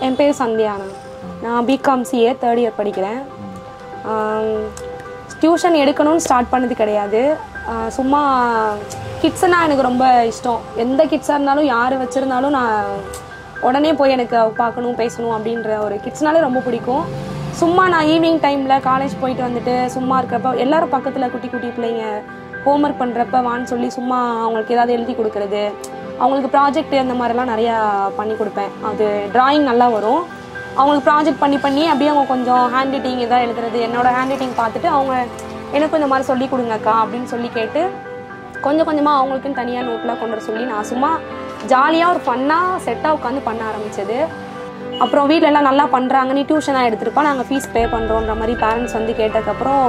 என் பேர் சந்தியானா நான் பிகாம் சிஏ தேர்ட் இயர் படிக்கிறேன் டியூஷன் எடுக்கணும்னு ஸ்டார்ட் பண்ணது கிடையாது ஆஹ் சும்மா கிட்ஸ்னா எனக்கு ரொம்ப இஷ்டம் எந்த கிட்ஸாக இருந்தாலும் யார் வச்சுருந்தாலும் நான் உடனே போய் எனக்கு பார்க்கணும் பேசணும் அப்படின்ற ஒரு கிட்ஸ்னாலே ரொம்ப பிடிக்கும் சும்மா நான் ஈவினிங் டைமில் காலேஜ் போயிட்டு வந்துட்டு சும்மா இருக்கிறப்ப எல்லாரும் பக்கத்தில் குட்டி குட்டி பிள்ளைங்க ஹோம்ஒர்க் பண்ணுறப்ப வான்னு சொல்லி சும்மா அவங்களுக்கு ஏதாவது எழுதி கொடுக்குறது அவங்களுக்கு ப்ராஜெக்ட் அந்த மாதிரிலாம் நிறையா பண்ணி கொடுப்பேன் அது டிராயிங் நல்லா வரும் அவங்களுக்கு ப்ராஜெக்ட் பண்ணி பண்ணி அப்படியே அவங்க கொஞ்சம் ஹேண்ட் ரைட்டிங் எதாவது எழுதுறது என்னோட ஹேண்ட் ரைட்டிங் பார்த்துட்டு அவங்க எனக்கு இந்த மாதிரி சொல்லி கொடுங்கக்கா அப்படின்னு சொல்லி கேட்டு கொஞ்சம் கொஞ்சமாக அவங்களுக்குன்னு தனியாக நோட்லாம் கொண்டு வர சொல்லி நான் சும்மா ஜாலியாக ஒரு ஃபன்னாக செட்டாக உட்காந்து பண்ண ஆரம்பிச்சது அப்புறம் வீட்ல எல்லாம் நல்லா பண்ணுறாங்க நீ டியூஷனாக எடுத்திருப்பா நாங்கள் ஃபீஸ் பே பண்ணுறோன்ற மாதிரி பேரண்ட்ஸ் வந்து கேட்டதுக்கப்புறம்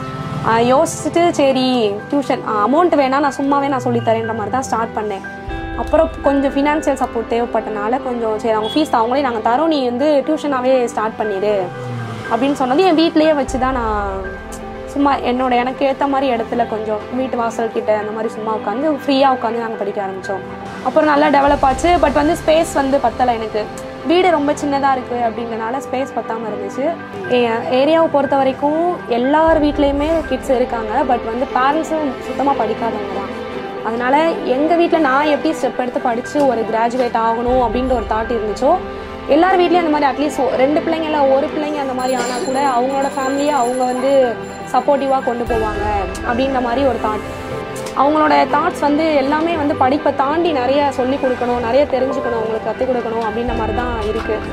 ஆஹ் யோசிச்சுட்டு சரி டியூஷன் அமௌண்ட் வேணா நான் சும்மாவே நான் சொல்லித்தரேன்ற மாதிரி தான் ஸ்டார்ட் பண்ணேன் அப்புறம் கொஞ்சம் ஃபினான்ஷியல் சப்போர்ட் தேவைப்பட்டனால கொஞ்சம் சரி அவங்க ஃபீஸ் அவங்களே நாங்கள் தரோம் நீ வந்து டியூஷனாகவே ஸ்டார்ட் பண்ணிடு அப்படின்னு சொன்னது என் வீட்லேயே வச்சு தான் நான் சும்மா என்னோட எனக்கு ஏற்ற மாதிரி இடத்துல கொஞ்சம் வீட்டு வாசல் கிட்ட அந்த மாதிரி சும்மா உட்காந்து ஃப்ரீயாக உட்காந்து நாங்கள் படிக்க ஆரம்பித்தோம் அப்புறம் நல்லா டெவலப் ஆச்சு பட் வந்து ஸ்பேஸ் வந்து பத்தலை எனக்கு வீடு ரொம்ப சின்னதாக இருக்குது அப்படின்றனால ஸ்பேஸ் பத்தாமல் இருந்துச்சு ஏரியாவை பொறுத்த வரைக்கும் எல்லார் வீட்லேயுமே கிட்ஸ் இருக்காங்க பட் வந்து பேரண்ட்ஸும் சுத்தமாக படிக்காதவங்க தான் அதனால எங்கள் வீட்டில் நான் எப்படி ஸ்டெப் எடுத்து படித்து ஒரு கிராஜுவேட் ஆகணும் அப்படின்ற ஒரு தாட் இருந்துச்சோ எல்லார் வீட்லேயும் அந்த மாதிரி அட்லீஸ்ட் ரெண்டு பிள்ளைங்க இல்லை ஒரு பிள்ளைங்க அந்த மாதிரி ஆனால் கூட அவங்களோட ஃபேமிலியை அவங்க வந்து சப்போர்ட்டிவாக கொண்டு போவாங்க அப்படின்ற மாதிரி ஒரு தாட் அவங்களோட தாட்ஸ் வந்து எல்லாமே வந்து படிப்பை தாண்டி நிறைய சொல்லி கொடுக்கணும் நிறைய தெரிஞ்சுக்கணும் அவங்களுக்கு கற்றுக் கொடுக்கணும் அப்படின்ற மாதிரி தான் இருக்குது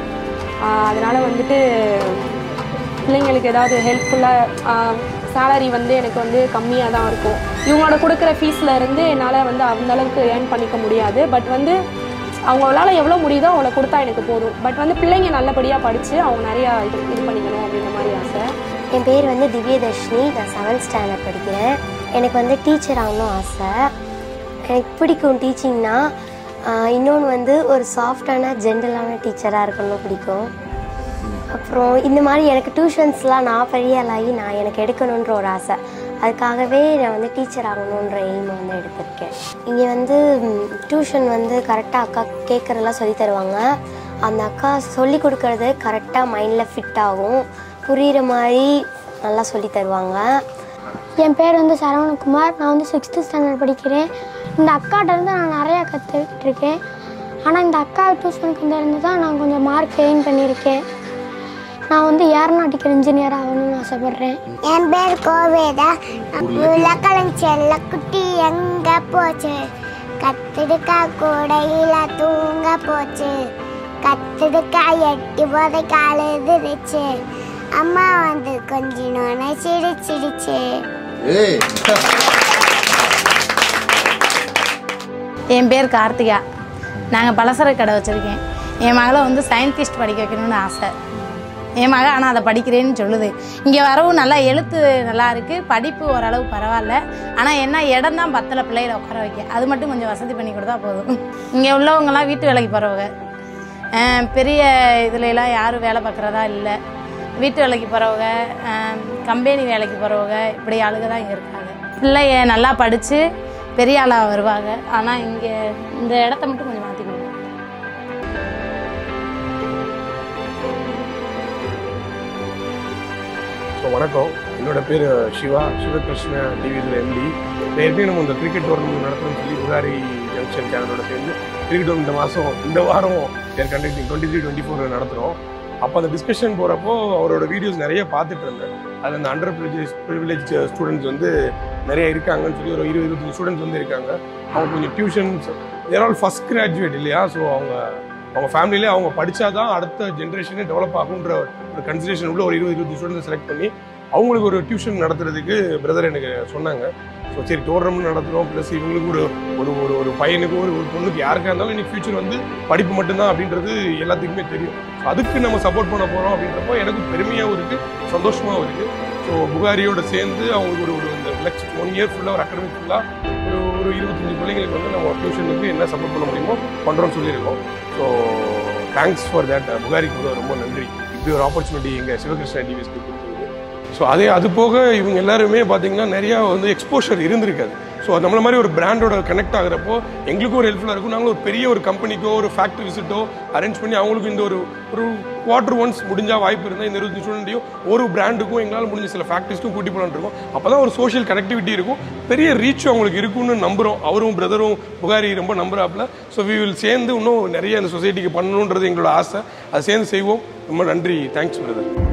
அதனால் வந்துட்டு பிள்ளைங்களுக்கு ஏதாவது ஹெல்ப்ஃபுல்லாக சேலரி வந்து எனக்கு வந்து கம்மியாக தான் இருக்கும் இவங்களோட கொடுக்குற ஃபீஸில் இருந்து என்னால் வந்து அந்த அளவுக்கு ஏர்ன் பண்ணிக்க முடியாது பட் வந்து அவங்களால எவ்வளோ முடியுதோ அவ்வளோ கொடுத்தா எனக்கு போதும் பட் வந்து பிள்ளைங்க நல்லபடியாக படித்து அவங்க நிறையா இது இது பண்ணிக்கணும் அப்படின்ற மாதிரி ஆசை என் பேர் வந்து திவ்யதர்ஷினி நான் செவன்த் ஸ்டாண்டர்ட் படிக்கிறேன் எனக்கு வந்து டீச்சர் ஆகணும் ஆசை எனக்கு பிடிக்கும் டீச்சிங்னா இன்னொன்று வந்து ஒரு சாஃப்டான ஜென்ரலான டீச்சராக இருக்கணும் பிடிக்கும் அப்புறம் இந்த மாதிரி எனக்கு டியூஷன்ஸ்லாம் நான் பெரிய ஆளாகி நான் எனக்கு எடுக்கணுன்ற ஒரு ஆசை அதுக்காகவே நான் வந்து டீச்சர் ஆகணுன்ற எய்மை வந்து எடுத்திருக்கேன் இங்கே வந்து டியூஷன் வந்து கரெக்டாக அக்கா கேட்குறதெல்லாம் சொல்லி தருவாங்க அந்த அக்கா சொல்லி கொடுக்கறது கரெக்டாக மைண்டில் ஃபிட் ஆகும் புரிகிற மாதிரி நல்லா சொல்லி தருவாங்க என் பேர் வந்து சரவணகுமார் நான் வந்து சிக்ஸ்த்து ஸ்டாண்டர்ட் படிக்கிறேன் இந்த அக்காட்ட இருந்து நான் நிறையா கற்றுக்கிட்டு இருக்கேன் ஆனால் இந்த அக்கா டியூஷனுக்கு வந்திருந்து தான் நான் கொஞ்சம் மார்க் கெயின் பண்ணியிருக்கேன் நான் வந்து ஏரோநாட்டிக்கல் இன்ஜினியர் ஆகணும்னு ஆசைப்பட்றேன் என் பேர் கோவேதா உலகளம் செல்ல குட்டி எங்க போச்சு கத்திடுக்கா கூடையில தூங்க போச்சு கத்திடுக்கா எட்டி போதை காலுதுருச்சு அம்மா வந்து கொஞ்சினோன்னு சிரிச்சிடுச்சு ஏய் என் பேர் கார்த்திகா நாங்கள் பலசரக்கு கடை வச்சுருக்கேன் என் மகளை வந்து சயின்டிஸ்ட் படிக்க வைக்கணும்னு ஆசை என் மக ஆனால் அதை படிக்கிறேன்னு சொல்லுது இங்கே வரவும் நல்லா எழுத்து நல்லா இருக்குது படிப்பு ஓரளவு பரவாயில்ல ஆனால் என்ன இடம் தான் பத்தில் பிள்ளைகளை உட்கார வைக்க அது மட்டும் கொஞ்சம் வசதி பண்ணி கொடுத்தா போதும் இங்கே உள்ளவங்கலாம் வீட்டு வேலைக்கு போகிறவங்க அஹ் பெரிய இதுல எல்லாம் யாரும் வேலை பார்க்குறதா இல்லை வீட்டு வேலைக்கு போகிறவங்க கம்பெனி வேலைக்கு போகிறவங்க இப்படி ஆளுங்க தான் இங்கே இருக்காங்க பிள்ளைய நல்லா படித்து பெரிய ஆளாக வருவாங்க ஆனால் இங்கே இந்த இடத்த மட்டும் கொஞ்சம் மாற்றி கொடுங்க ஸோ வணக்கம் என்னோட பேர் சிவா சிவகிருஷ்ண டிவியில் எம்டி ஏற்கனவே நம்ம இந்த கிரிக்கெட் டோர்னமெண்ட் நடத்தணும்னு சொல்லி உதாரி ஜங்ஷன் சேனலோட சேர்ந்து கிரிக்கெட் இந்த மாதம் இந்த வாரம் ஏர் conducting twenty three twenty four நடத்துகிறோம் அப்போ அந்த டிஸ்கஷன் போகிறப்போ அவரோட வீடியோஸ் நிறைய பார்த்துட்டு இருந்தேன் அதில் அந்த அண்டர் ப்ரிவிலேஜ் ப்ரிவிலேஜ் ஸ்டூடெண்ட்ஸ் வந்து நிறைய இருக்காங்கன்னு சொல்லி ஒரு இருபது இருபத்தஞ்சு ஸ்டூடெண்ட்ஸ் வந்து இருக்காங்க அவங்க கொஞ்சம் tuitions there all first graduate இல்லையா ஸோ அவங்க அவங்க ஃபேமிலியிலே அவங்க படிச்சாதான் அடுத்த ஜென்ரேஷனே டெவலப் ஆகுன்ற ஒரு கன்சிடரேஷன் உள்ள ஒரு இருபது இருபது ஸ்டூடெண்ட்ஸ் செலக்ட் பண்ணி அவங்களுக்கு ஒரு டியூஷன் நடத்துறதுக்கு பிரதர் எனக்கு சொன்னாங்க ஸோ சரி டோர்னமெண்ட் நடத்துகிறோம் ப்ளஸ் இவங்களுக்கு ஒரு ஒரு ஒரு ஒரு பையனுக்கு ஒரு ஒரு பொண்ணுக்கு யாருக்கா இருந்தாலும் இன்னைக்கு ஃபியூச்சர் வந்து படிப்பு மட்டும்தான் அப்படின்றது எல்லாத்துக்குமே தெரியும் ஸோ அதுக்கு நம்ம சப்போர்ட் பண்ண போகிறோம் அப்படின்றப்போ எனக்கு பெருமையாகவும் இருக்குது சந்தோஷமாகவும் இருக்குது ஸோ புகாரியோட சேர்ந்து அவங்களுக்கு ஒரு ஒரு இந்த நெக்ஸ்ட் ஒன் இயர் ஃபுல்லாக ஒரு அகாடமிக் ஃபுல்லாக ஒரு ஒரு இருபத்தஞ்சு பிள்ளைங்களுக்கு வந்து நம்ம டியூஷனுக்கு என்ன சப்போர்ட் பண்ண முடியுமோ பண்ணுறோம்னு சொல்லியிருக்கோம் ஸோ தேங்க்ஸ் ஃபார் தட் புகாரிக்கு கூட ரொம்ப நன்றி இப்படி ஒரு ஆப்பர்ச்சுனிட்டி எங்கள் சிவகிருஷ்ணா டிவிஎஸ்க்கு கொடுத்தது ஸோ அதே அது போக இவங்க எல்லாருமே பார்த்தீங்கன்னா நிறையா வந்து எக்ஸ்போஷர் இருந்திருக்காது ஸோ ஸோ நம்மள மாதிரி ஒரு பிராண்டோட கனெக்ட் ஆகுறப்போ எங்களுக்கும் ஒரு ஹெல்ப்ஃபுல்லாக இருக்கும் நாங்களும் ஒரு பெரிய ஒரு கம்பெனிக்கோ ஒரு ஃபேக்ட்ரி விசிட்டோ அரேஞ்ச் பண்ணி அவங்களுக்கு இந்த ஒரு ஒரு குவார்டர் ஒன்ஸ் முடிஞ்சால் வாய்ப்பு இருந்தால் இந்த இருபத்தஞ்சு ஸ்டூடெண்ட்டையும் ஒரு பிராண்டுக்கும் எங்களால் முடிஞ்ச சில ஃபேக்ட்ரிஸ்க்கும் கூட்டி போகலான்னு இருக்கோம் அப்போ தான் ஒரு சோஷியல் கனெக்டிவிட்டி இருக்கும் பெரிய ரீச் அவங்களுக்கு இருக்கும்னு நம்புகிறோம் அவரும் பிரதரும் புகாரி ரொம்ப நம்புறாப்புல ஸோ வி வில் சேர்ந்து இன்னும் நிறைய அந்த சொசைட்டிக்கு பண்ணணுன்றது எங்களோட ஆசை அதை சேர்ந்து செய்வோம் ரொம்ப நன்றி தேங்க்ஸ் பிரதர்